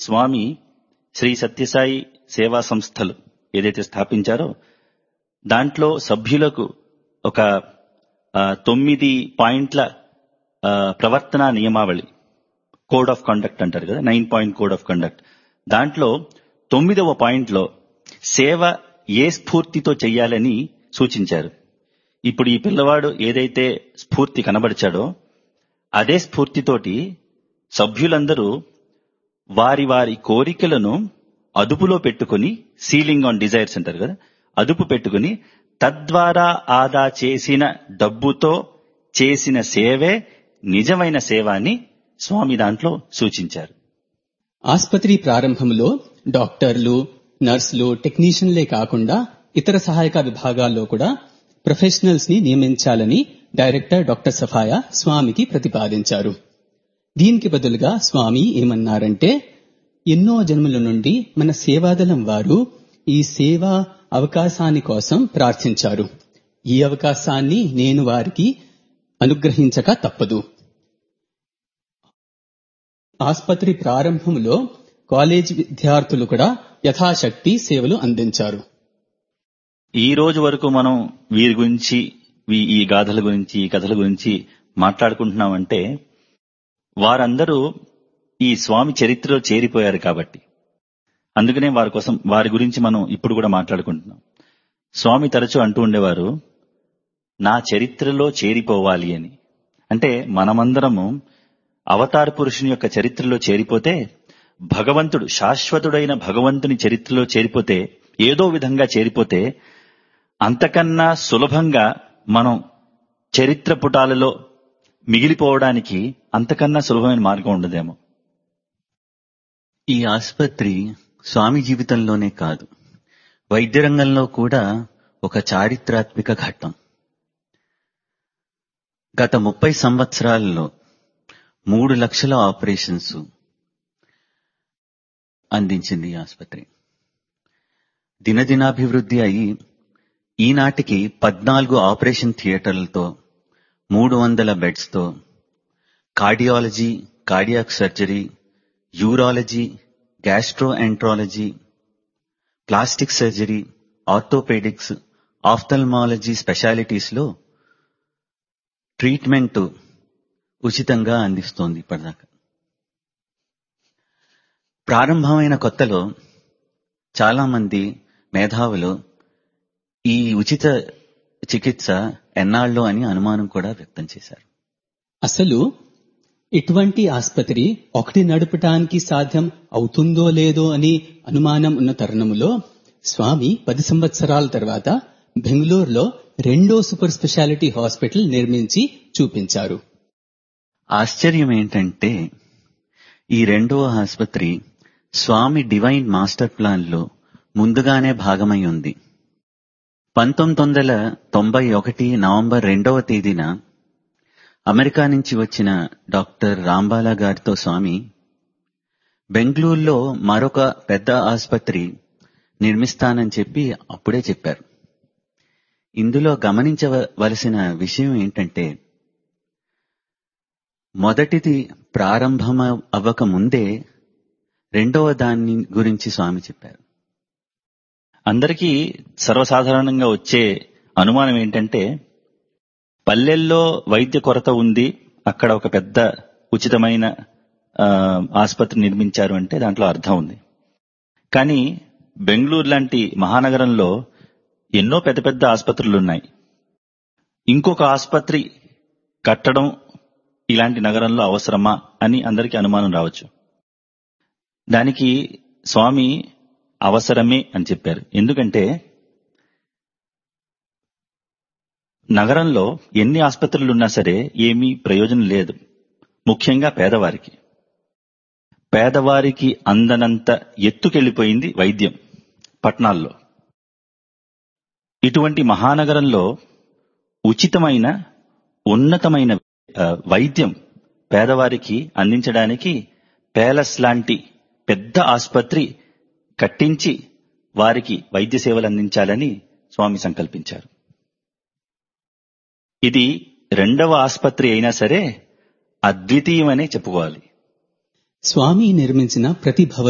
స్వామి శ్రీ సత్యసాయి సేవా సంస్థలు ఏదైతే స్థాపించారో దాంట్లో సభ్యులకు ఒక ఆ, తొమ్మిది పాయింట్ల ఆ, ప్రవర్తన నియమావళి కోడ్ ఆఫ్ కండక్ట్ అంటారు కదా nine point code of conduct దాంట్లో తొమ్మిదవ పాయింట్లో సేవ ఏ స్ఫూర్తితో చెయ్యాలని సూచించారు ఇప్పుడు ఈ పిల్లవాడు ఏదైతే స్ఫూర్తి కనబరిచాడో అదే స్ఫూర్తితోటి సభ్యులందరూ వారి వారి కోరికలను అదుపులో పెట్టుకుని సీలింగ్ ఆన్ డిజైర్స్ అంటారు కదా అదుపు పెట్టుకుని తద్వారా ఆదా చేసిన డబ్బుతో చేసిన సేవే నిజమైన సేవ అని స్వామి దాంట్లో సూచించారు ఆస్పత్రి ప్రారంభంలో డాక్టర్లు నర్సులు టెక్నీషియన్లే కాకుండా ఇతర సహాయక విభాగాల్లో కూడా ప్రొఫెషనల్స్ ని నియమించాలని డైరెక్టర్ డాక్టర్ సఫాయా స్వామికి ప్రతిపాదించారు దీనికి బదులుగా స్వామి ఏమన్నారంటే ఎన్నో జన్మల నుండి మన సేవాదళం వారు ఈ సేవా అవకాశాన్ని కోసం ప్రార్థించారు ఈ అవకాశాన్ని నేను వారికి అనుగ్రహించక తప్పదు ఆస్పత్రి ప్రారంభంలో కాలేజ్ విద్యార్థులు కూడా యథాశక్తి సేవలు అందించారు ఈ రోజు వరకు మనం వీరి గురించి వీ- ఈ గాథల గురించి ఈ కథల గురించి మాట్లాడుకుంటున్నామంటే వారందరూ ఈ స్వామి చరిత్రలో చేరిపోయారు కాబట్టి అందుకనే వారి కోసం వారి గురించి మనం ఇప్పుడు కూడా మాట్లాడుకుంటున్నాం స్వామి తరచూ అంటూ ఉండేవారు నా చరిత్రలో చేరిపోవాలి అని అంటే మనమందరము అవతార పురుషుని యొక్క చరిత్రలో చేరిపోతే భగవంతుడు శాశ్వతుడైన భగవంతుని చరిత్రలో చేరిపోతే ఏదో విధంగా చేరిపోతే అంతకన్నా సులభంగా మనం చరిత్ర పుటాలలో మిగిలిపోవడానికి అంతకన్నా సులభమైన మార్గం ఉండదేమో ఈ ఆసుపత్రి స్వామి జీవితంలోనే కాదు వైద్య రంగంలో కూడా ఒక చారిత్రాత్మక ఘట్టం గత ముప్పై సంవత్సరాలలో మూడు లక్షల ఆపరేషన్స్ అందించింది ఈ ఆసుపత్రి దినదినాభివృద్ధి అయి ఈనాటికి పద్నాలుగు ఆపరేషన్ థియేటర్లతో మూడు వందల బెడ్స్తో cardiology cardiac surgery urology gastroenterology plastic surgery orthopaedics ophthalmology స్పెషాలిటీస్లో ట్రీట్మెంట్ ఉచితంగా అందిస్తోంది ఇప్పటిదాకా ప్రారంభమైన కొత్తలో చాలా మంది మేధావులు ఈ ఉచిత చికిత్స ఎన్నాళ్ళో అని అనుమానం కూడా వ్యక్తం చేశారు అసలు ఇటువంటి ఆస్పత్రి ఒకటి నడపటానికి సాధ్యం అవుతుందో లేదో అని అనుమానం ఉన్న తరుణములో స్వామి పది సంవత్సరాల తర్వాత బెంగళూరులో రెండో సూపర్ స్పెషాలిటీ హాస్పిటల్ నిర్మించి చూపించారు ఆశ్చర్యం ఏంటంటే ఈ రెండవ ఆసుపత్రి స్వామి డివైన్ మాస్టర్ ప్లాన్ లో ముందుగానే భాగమై ఉంది పంతొమ్మిది వందల తొంభై ఒకటి నవంబర్ రెండవ తేదీన అమెరికా నుంచి వచ్చిన డాక్టర్ రాంబాలా గారితో స్వామి బెంగళూరులో మరొక పెద్ద ఆసుపత్రి నిర్మిస్తానని చెప్పి అప్పుడే చెప్పారు ఇందులో గమనించవలసిన విషయం ఏంటంటే మొదటిది ప్రారంభం అవ్వక ముందే రెండవ దాని గురించి స్వామి చెప్పారు అందరికీ సర్వసాధారణంగా వచ్చే అనుమానం ఏంటంటే పల్లెల్లో వైద్య కొరత ఉంది అక్కడ ఒక పెద్ద ఉచితమైన ఆ, ఆసుపత్రి నిర్మించారు అంటే దాంట్లో అర్థం ఉంది కానీ బెంగళూరు లాంటి మహానగరంలో ఎన్నో పెద్ద పెద్ద ఆసుపత్రులు ఉన్నాయి ఇంకొక ఆసుపత్రి కట్టడం ఇలాంటి నగరంలో అవసరమా అని అందరికీ అనుమానం రావచ్చు దానికి స్వామి అవసరమే అని చెప్పారు ఎందుకంటే నగరంలో ఎన్ని ఆసుపత్రులు ఉన్నా సరే ఏమీ ప్రయోజనం లేదు ముఖ్యంగా పేదవారికి పేదవారికి అందనంత ఎత్తుకెళ్లిపోయింది వైద్యం పట్టణాల్లో ఇటువంటి మహానగరంలో ఉచితమైన ఉన్నతమైన ఆ, వైద్యం పేదవారికి అందించడానికి పేలస్ లాంటి పెద్ద ఆసుపత్రి కట్టించి వారికి వైద్య సేవలు అందించాలని స్వామి సంకల్పించారు ఇది రెండవ ఆసుపత్రి అయినా సరే అద్వితీయమనే చెప్పుకోవాలి స్వామి నిర్మించిన ప్రతి భవ